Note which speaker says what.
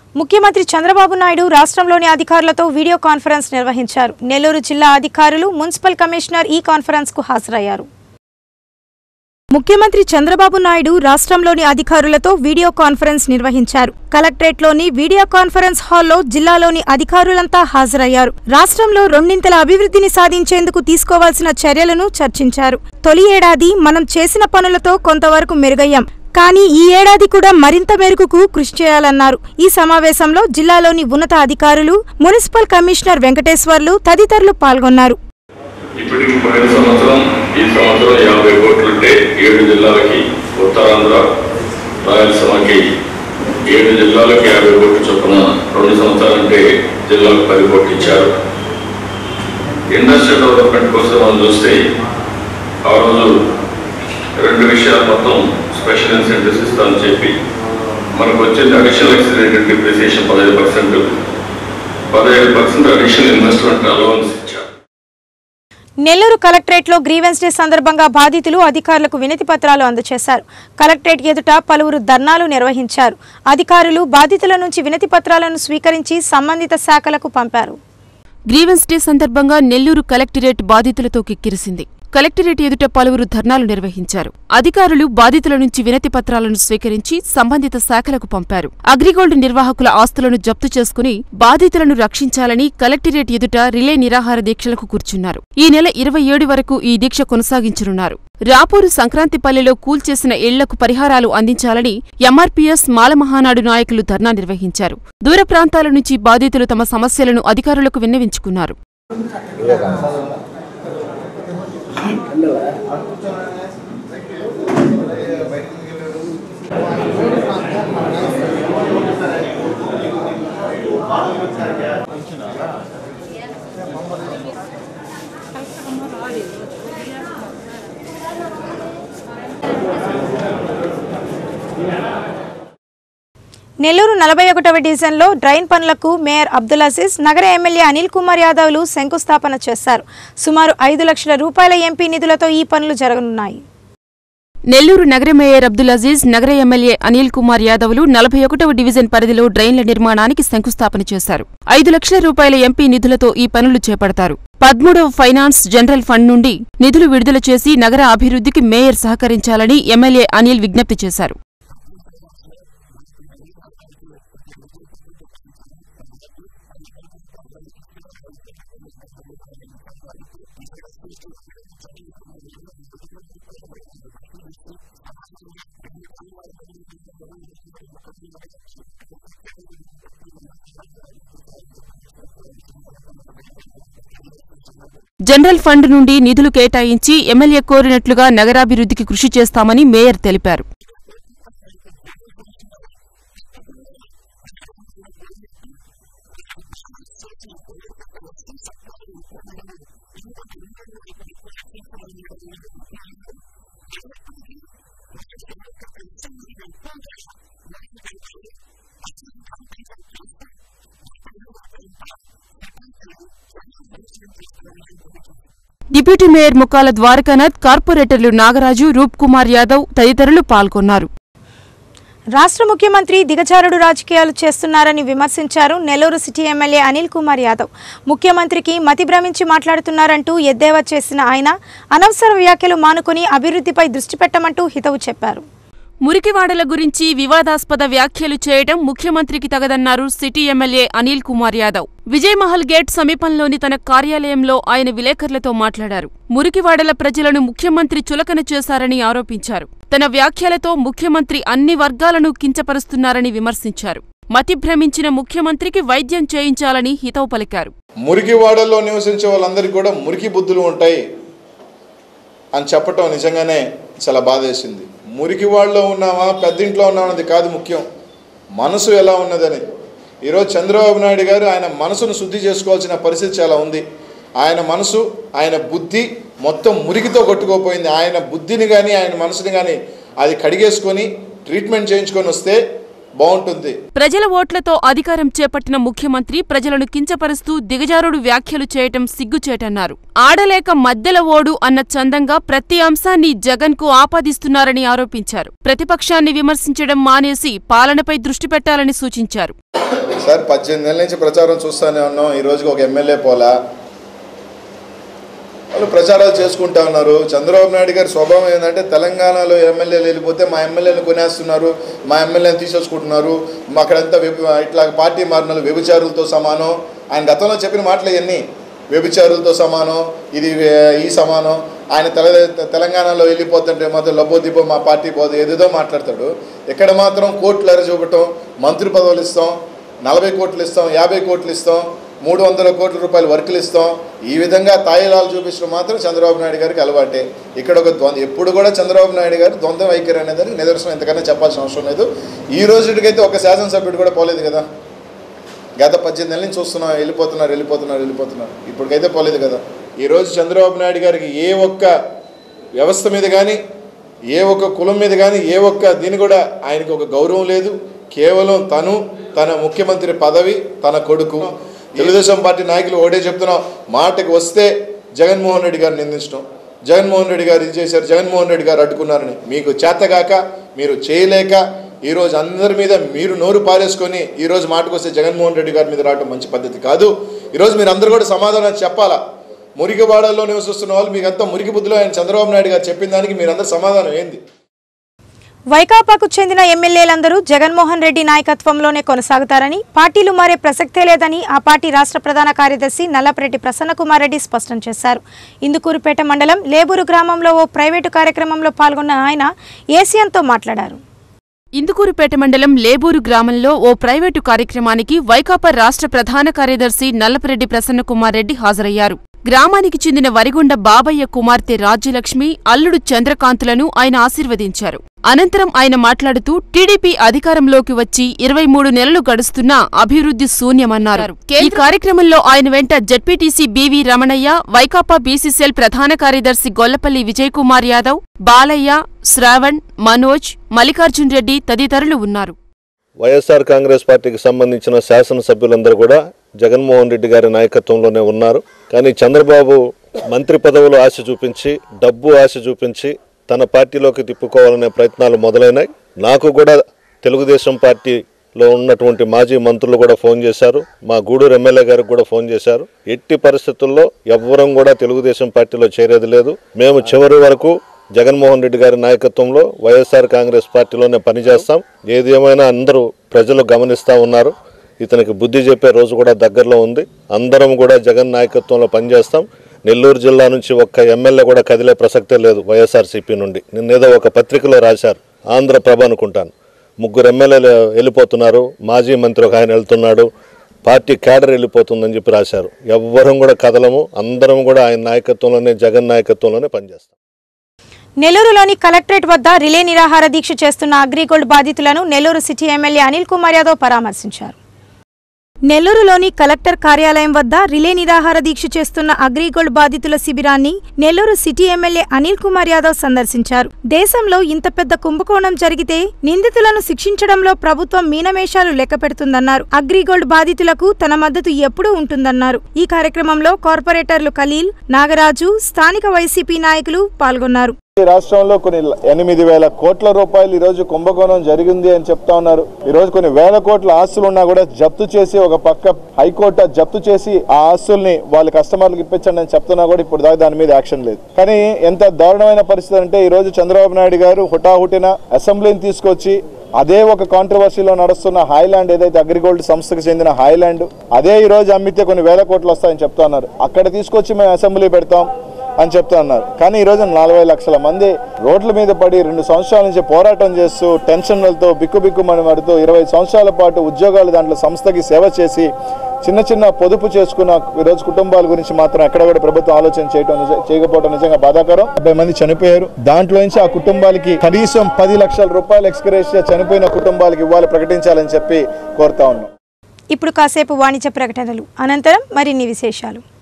Speaker 1: ముఖ్యమంత్రి చంద్రబాబు నాయుడు రాష్ట్రంలోని అధికారులతో వీడియో కాన్ఫరెన్స్ నిర్వహించారు నెల్లూరు జిల్లా అధికారులు మున్సిపల్ కమిషనర్ ఈ కాన్ఫరెన్స్ కు హాజరయ్యారు ముఖ్యమంత్రి చంద్రబాబు నాయుడు రాష్ట్రంలోని అధికారులతో వీడియో కాన్ఫరెన్స్ నిర్వహించారు కలెక్టరేట్లోని వీడియో కాన్ఫరెన్స్ హాల్లో జిల్లాలోని అధికారులంతా హాజరయ్యారు రాష్ట్రంలో రెండింతల అభివృద్ధిని సాధించేందుకు తీసుకోవాల్సిన చర్యలను చర్చించారు తొలి ఏడాది మనం చేసిన పనులతో కొంతవరకు మెరుగయ్యాం కానీ ఈ ఏడాది కూడా మరింత మెరుగుకు కృషి చేయాలన్నారు ఈ సమావేశంలో జిల్లాలోని ఉన్నత అధికారులు మున్సిపల్ కమిషనర్ వెంకటేశ్వర్లు తదితరులు పాల్గొన్నారు
Speaker 2: ఇప్పటికి పోయిన సంవత్సరం ఈ సంవత్సరం యాభై కోట్లుంటే ఏడు జిల్లాలకి ఉత్తరాంధ్ర రాయలసీమకి ఏడు జిల్లాలకి యాభై కోట్లు చొప్పున రెండు సంవత్సరాలంటే జిల్లాలకు పది కోట్లు ఇచ్చారు ఇండస్ట్రియల్ డెవలప్మెంట్ కోసం మనం చూస్తే ఆ రోజు రెండు విషయాలు మొత్తం స్పెషల్ ఇన్సెంటివ్స్ ఇస్తామని చెప్పి మనకు వచ్చింది అడిషనల్ ఎక్సిడెంట్ డిప్రిసియేషన్ పదహైదు పర్సెంట్ పదహైదు పర్సెంట్ అడిషనల్ ఇన్వెస్ట్మెంట్ అలవన్స్ ఇచ్చారు
Speaker 1: నెల్లూరు కలెక్టరేట్లో గ్రీవెన్స్ డే సందర్భంగా బాధితులు అధికారులకు వినతి పత్రాలు అందజేశారు కలెక్టరేట్ ఎదుట పలువురు ధర్నాలు నిర్వహించారు అధికారులు బాధితుల నుంచి వినతి పత్రాలను స్వీకరించి సంబంధిత శాఖలకు పంపారు
Speaker 3: గ్రీవెన్స్ డే సందర్భంగా నెల్లూరు కలెక్టరేట్ బాధితులతో కిక్కిరిసింది కలెక్టరేట్ ఎదుట పలువురు ధర్నాలు నిర్వహించారు అధికారులు బాధితుల నుంచి వినతి పత్రాలను స్వీకరించి సంబంధిత శాఖలకు పంపారు అగ్రిగోల్డ్ నిర్వాహకుల ఆస్తులను జప్తు చేసుకుని బాధితులను రక్షించాలని కలెక్టరేట్ ఎదుట రిలే నిరాహార దీక్షలకు కూర్చున్నారు ఈ నెల ఇరవై ఏడు వరకు ఈ దీక్ష కొనసాగించనున్నారు రాపూరు సంక్రాంతిపల్లెలో కూల్చేసిన ఇళ్లకు పరిహారాలు అందించాలని ఎంఆర్పీఎస్ మాలమహానాడు నాయకులు ధర్నా నిర్వహించారు దూర ప్రాంతాల నుంచి బాధితులు తమ సమస్యలను అధికారులకు విన్నవించుకున్నారు
Speaker 1: నెల్లూరు నలభై ఒకటవ డివిజన్లో డ్రైన్ పనులకు మేయర్ అబ్దుల్ అజీజ్ నగర ఎమ్మెల్యే అనిల్ కుమార్ యాదవ్లు శంకుస్థాపన చేశారు సుమారు ఐదు లక్షల రూపాయల ఎంపీ నిధులతో ఈ పనులు జరగనున్నాయి
Speaker 3: నెల్లూరు నగర మేయర్ అబ్దుల్ అజీజ్ నగర ఎమ్మెల్యే అనిల్ కుమార్ యాదవ్లు నలభై ఒకటవ డివిజన్ పరిధిలో డ్రైన్ల నిర్మాణానికి శంకుస్థాపన చేశారు ఐదు లక్షల రూపాయల ఎంపీ నిధులతో ఈ పనులు చేపడతారు పదమూడవ ఫైనాన్స్ జనరల్ ఫండ్ నుండి నిధులు విడుదల చేసి నగర అభివృద్ధికి మేయర్ సహకరించాలని ఎమ్మెల్యే అనిల్ విజ్ఞప్తి చేశారు జనరల్ ఫండ్ నుండి నిధులు కేటాయించి ఎమ్మెల్యే కోరినట్లుగా నగరాభివృద్ధికి కృషి చేస్తామని మేయర్ తెలిపారు డిప్యూటీ మేయర్ ముక్కాల ద్వారకానాథ్ కార్పొరేటర్లు నాగరాజు రూప్ కుమార్ యాదవ్ తదితరులు పాల్గొన్నారు
Speaker 1: రాష్ట్ర ముఖ్యమంత్రి దిగజారుడు రాజకీయాలు చేస్తున్నారని విమర్శించారు నెల్లూరు సిటీ ఎమ్మెల్యే అనిల్ కుమార్ యాదవ్ ముఖ్యమంత్రికి మతి భ్రమించి మాట్లాడుతున్నారంటూ ఎద్దేవా చేసిన ఆయన అనవసర వ్యాఖ్యలు మానుకుని అభివృద్ధిపై దృష్టి పెట్టమంటూ హితవు చెప్పారు
Speaker 3: మురికివాడల గురించి వివాదాస్పద వ్యాఖ్యలు చేయడం ముఖ్యమంత్రికి తగదన్నారు city MLA Anil Kumar Yadav Vijayamahal gate సమీపంలోని తన కార్యాలయంలో ఆయన విలేకరులతో మాట్లాడారు మురికివాడల ప్రజలను ముఖ్యమంత్రి చులకన చేశారని ఆరోపించారు తన వ్యాఖ్యలతో ముఖ్యమంత్రి అన్ని వర్గాలను కించపరుస్తున్నారని విమర్శించారు మతి భ్రమించిన ముఖ్యమంత్రికి వైద్యం చేయించాలని హితవు పలికారు
Speaker 4: మురికి వాడల్లో నివసించే వాళ్ళందరికీ కూడా మురికి బుద్ధులు ఉంటాయి అని చెప్పటం నిజంగానే చాలా బాధేసింది మురికి వాళ్ళలో ఉన్నామా పెద్దింట్లో ఉన్నామా అన్నది కాదు ముఖ్యం మనసు ఎలా ఉన్నదని ఈరోజు చంద్రబాబు నాయుడు గారు ఆయన మనసును శుద్ధి చేసుకోవాల్సిన పరిస్థితి చాలా ఉంది ఆయన మనసు ఆయన బుద్ధి మొత్తం మురికితో కొట్టుకోపోయింది ఆయన బుద్ధిని కానీ ఆయన మనసుని కానీ అది కడిగేసుకొని ట్రీట్మెంట్ చేయించుకొని వస్తే బాగుంటుంది
Speaker 3: ప్రజల ఓట్లతో అధికారం చేపట్టిన ముఖ్యమంత్రి ప్రజలను కించపరుస్తూ దిగజారుడు వ్యాఖ్యలు చేయటం సిగ్గుచేటన్నారు ఆడలేక మద్దెల ఓడు అన్న చందంగా ప్రతి అంశాన్ని జగన్కు ఆపాదిస్తున్నారని ఆరోపించారు ప్రతిపక్షాన్ని విమర్శించడం మానేసి పాలనపై దృష్టి పెట్టాలని సూచించారు
Speaker 4: సార్ పద్దెనిమిది నెలల నుంచి ప్రచారం చూస్తూనే ఉన్నాం ఈ రోజుకి ఒక ఎమ్మెల్యే పోలా వాళ్ళు ప్రచారాలు చేసుకుంటా ఉన్నారు చంద్రబాబు నాయుడు గారి స్వభావం ఏంటంటే తెలంగాణలో ఎమ్మెల్యేలు వెళ్ళిపోతే మా ఎమ్మెల్యేలు కొనేస్తున్నారు మా ఎమ్మెల్యేని తీసేసుకుంటున్నారు మా అక్కడంతా వ్యభి ఇట్లా పార్టీ మారిన వ్యభిచారులతో సమానం ఆయన గతంలో చెప్పిన మాటలు ఇవన్నీ వ్యభిచారులతో సమానం ఇది వే- ఈ సమానం ఆయన తెల తెలంగాణలో వెళ్ళిపోతుంటే మాత్రం లబ్బో దిబ్బో మా పార్టీ పోదు ఏదేదో మాట్లాడతాడు ఇక్కడ మాత్రం కోట్లు ఎర చూపటం మంత్రి పదవులు ఇస్తాం నలభై కోట్లు ఇస్తాం యాభై కోట్లు ఇస్తాం మూడు వందల కోట్ల రూపాయలు వర్కులు ఇస్తాం ఈ విధంగా తాయిలాలు చూపించడం మాత్రం చంద్రబాబు నాయుడు గారికి అలవాటే ఇక్కడ ఒక ద్వంద్వ ఎప్పుడు కూడా చంద్రబాబు నాయుడు గారు ద్వంద్వ వైఖరి అనేది నిదర్శనం ఎంతకన్నా చెప్పాల్సిన అవసరం లేదు ఈ రోజుకైతే ఒక శాసనసభ్యుడు కూడా పోలేదు కదా గత పద్దెనిమిది నెలల నుంచి చూస్తున్నాం వెళ్ళిపోతున్నారు వెళ్ళిపోతున్నారు వెళ్ళిపోతున్నారు ఇప్పటికైతే పోలేదు కదా ఈరోజు చంద్రబాబు నాయుడు గారికి ఏ ఒక్క వ్యవస్థ మీద కానీ ఏ ఒక్క కులం మీద కానీ ఏ ఒక్క దీని కూడా ఆయనకు ఒక గౌరవం లేదు కేవలం తను తన ముఖ్యమంత్రి పదవి తన కొడుకు తెలుగుదేశం పార్టీ నాయకులు ఒకటే చెప్తున్నాం మాటకి వస్తే జగన్మోహన్ రెడ్డి గారిని నిందించడం జగన్మోహన్ రెడ్డి గారు ఇది చేశారు జగన్మోహన్ రెడ్డి గారు అడ్డుకున్నారని మీకు చేతగాక మీరు చేయలేక ఈరోజు అందరి మీద మీరు నోరు పారేసుకొని ఈరోజు మాటకొస్తే జగన్మోహన్ రెడ్డి గారి మీద రావడం మంచి పద్ధతి కాదు ఈరోజు మీరు అందరూ కూడా సమాధానం చెప్పాలా మురికివాడల్లో నివసిస్తున్న వాళ్ళు మీకు అంతా మురికి బుద్ధిలో ఆయన చంద్రబాబు నాయుడు గారు చెప్పిన దానికి మీరందరూ సమాధానం ఏంది
Speaker 1: వైకాపాకు చెందిన ఎమ్మెల్యేలందరూ జగన్మోహన్ రెడ్డి నాయకత్వంలోనే కొనసాగుతారని పార్టీలు మారే ప్రసక్తే లేదని ఆ పార్టీ రాష్ట్ర ప్రధాన కార్యదర్శి నల్లపరెడ్డి ప్రసన్నకుమార్ రెడ్డి స్పష్టం చేశారు ఇందుకూరుపేట మండలం లేబూరు గ్రామంలో ఓ ప్రైవేటు కార్యక్రమంలో పాల్గొన్న ఆయన ఏసియన్తో మాట్లాడారు
Speaker 3: ఇందుకూరుపేట మండలం లేబూరు గ్రామంలో ఓ ప్రైవేటు కార్యక్రమానికి వైకాపా రాష్ట్ర ప్రధాన కార్యదర్శి నల్లపరెడ్డి ప్రసన్నకుమార్ రెడ్డి హాజరయ్యారు గ్రామానికి చెందిన వరిగొండ బాబయ్య కుమార్తె రాజ్యలక్ష్మి అల్లుడు చంద్రకాంతులను ఆయన ఆశీర్వదించారు అనంతరం ఆయన మాట్లాడుతూ టీడీపీ అధికారంలోకి వచ్చి ఇరవై మూడు నెలలు గడుస్తున్నా అభివృద్ధి శూన్యమన్నారు ఈ కార్యక్రమంలో ఆయన వెంట జడ్పీటీసీ బీవీ రమణయ్య వైకాపా బీసీసీఎల్ ప్రధాన కార్యదర్శి గొల్లపల్లి విజయకుమార్ యాదవ్ బాలయ్య శ్రావణ్ మనోజ్ మల్లికార్జున్ రెడ్డి తదితరులు ఉన్నారు
Speaker 5: వైఎస్ఆర్ కాంగ్రెస్ పార్టీకి సంబంధించిన శాసనసభ్యులందరూ కూడా జగన్మోహన్ రెడ్డి గారి నాయకత్వంలోనే ఉన్నారు కానీ చంద్రబాబు మంత్రి పదవులు ఆశ చూపించి డబ్బు ఆశ చూపించి తన పార్టీలోకి తిప్పుకోవాలనే ప్రయత్నాలు మొదలైనాయి నాకు కూడా తెలుగుదేశం పార్టీలో ఉన్నటువంటి మాజీ మంత్రులు కూడా ఫోన్ చేశారు మా గూడూరు ఎమ్మెల్యే గారికి కూడా ఫోన్ చేశారు ఎట్టి పరిస్థితుల్లో ఎవ్వరం కూడా తెలుగుదేశం పార్టీలో చేరేది లేదు మేము చివరి వరకు జగన్మోహన్ రెడ్డి గారి నాయకత్వంలో వైఎస్ఆర్ కాంగ్రెస్ పార్టీలోనే పనిచేస్తాం ఏది ఏమైనా అందరూ ప్రజలు గమనిస్తూ ఉన్నారు ఇతనికి బుద్ధి చెప్పే రోజు కూడా దగ్గరలో ఉంది అందరం కూడా జగన్ నాయకత్వంలో పనిచేస్తాం నెల్లూరు జిల్లా నుంచి ఒక్క ఎమ్మెల్యే కూడా కదిలే ప్రసక్తే లేదు వైఎస్ఆర్సీపీ నుండి నిన్నేదో ఒక పత్రికలో రాశారు ఆంధ్రప్రభ అనుకుంటాను ముగ్గురు ఎమ్మెల్యేలు వెళ్ళిపోతున్నారు మాజీ మంత్రి ఒక ఆయన వెళ్తున్నాడు పార్టీ క్యాడర్ వెళ్ళిపోతుందని చెప్పి రాశారు ఎవ్వరం కూడా కదలము అందరం కూడా ఆయన నాయకత్వంలోనే జగన్ నాయకత్వంలోనే పనిచేస్తాం
Speaker 1: నెల్లూరులోని కలెక్టరేట్ వద్ద రిలే నిరాహార దీక్ష చేస్తున్న అగ్రిగోల్డ్ బాధితులను నెల్లూరు సిటీ ఎమ్మెల్యే అనిల్ కుమార్ యాదవ్ పరామర్శించారు నెల్లూరులోని కలెక్టర్ కార్యాలయం వద్ద రిలే నిరాహార దీక్ష చేస్తున్న అగ్రిగోల్డ్ బాధితుల శిబిరాన్ని నెల్లూరు సిటీ ఎమ్మెల్యే అనిల్ కుమార్ యాదవ్ సందర్శించారు దేశంలో ఇంత పెద్ద కుంభకోణం జరిగితే నిందితులను శిక్షించడంలో ప్రభుత్వం మీనమేషాలు లెక్కపెడుతుందన్నారు అగ్రిగోల్డ్ బాధితులకు తన మద్దతు ఎప్పుడూ ఉంటుందన్నారు ఈ కార్యక్రమంలో కార్పొరేటర్లు ఖలీల్ నాగరాజు స్థానిక వైసీపీ నాయకులు పాల్గొన్నారు
Speaker 4: ఈ రాష్ట్రంలో కొన్ని ఎనిమిది వేల కోట్ల రూపాయలు ఈ రోజు కుంభకోణం జరిగింది అని చెప్తా ఉన్నారు ఈ రోజు కొన్ని వేల కోట్ల ఆస్తులు ఉన్నా కూడా జప్తు చేసి ఒక పక్క హైకోర్టు జప్తు చేసి ఆ ఆస్తుల్ని వాళ్ళ కస్టమర్లకు ఇప్పించండి అని చెప్తున్నా కూడా ఇప్పుడు దాకా దాని మీద యాక్షన్ లేదు కానీ ఎంత దారుణమైన పరిస్థితి అంటే ఈ రోజు చంద్రబాబు నాయుడు గారు హుటాహుటిన అసెంబ్లీని తీసుకొచ్చి అదే ఒక కాంట్రవర్సీలో నడుస్తున్న హైలాండ్ ఏదైతే అగ్రిగోల్డ్ సంస్థకు చెందిన హైలాండ్ అదే ఈ రోజు అమ్మితే కొన్ని వేల కోట్లు వస్తాయని చెప్తా ఉన్నారు అక్కడ తీసుకొచ్చి మేము అసెంబ్లీ పెడతాం అని చెప్తా ఉన్నారు కానీ ఈ రోజు నలభై లక్షల మంది రోడ్ల మీద పడి రెండు సంవత్సరాల నుంచి పోరాటం చేస్తూ టెన్షన్లతో బిక్కుబిక్కుమని పడుతూ ఇరవై సంవత్సరాల పాటు ఉద్యోగాలు దాంట్లో సంస్థకి సేవ చేసి చిన్న చిన్న పొదుపు చేసుకున్న ఈరోజు కుటుంబాల గురించి మాత్రం ఎక్కడ కూడా ప్రభుత్వం ఆలోచన చేయడం నిజ- చేయకపోవడం నిజంగా బాధాకరం డెబ్బై మంది చనిపోయారు దాంట్లో నుంచి ఆ కుటుంబాలకి కనీసం పది లక్షల రూపాయలు ఎక్స్గ్రేషియా చనిపోయిన కుటుంబాలకి ఇవ్వాలి ప్రకటించాలని చెప్పి కోరుతా ఉన్నాం
Speaker 1: ఇప్పుడు కాసేపు వాణిజ్య ప్రకటనలు అనంతరం మరిన్ని విశేషాలు